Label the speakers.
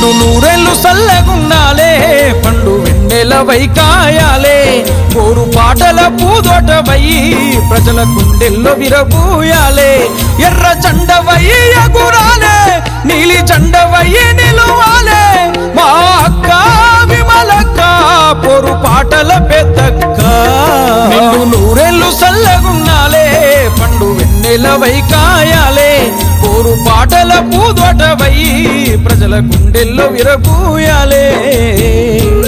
Speaker 1: నిండు నూరెళ్ళు సల్లగుండాలే పండు వెన్నెల వైకాయాలే కోరు పాటల పూదోటవై ప్రజల గుండెల్లో విరబూయాలే ఎర్ర జెండవై ఎగురాలే నీలి జెండవై నిలువాలే మా అక్క విమలక్క పొరు పాటల పెద్దక్క నిండు నూరెళ్ళు సల్లగున్నాలే పండు వెన్నెల వైకాయాలే కోరు పాటల పూదోటవై ప్రజల గుండెల్లో విరబూయాలే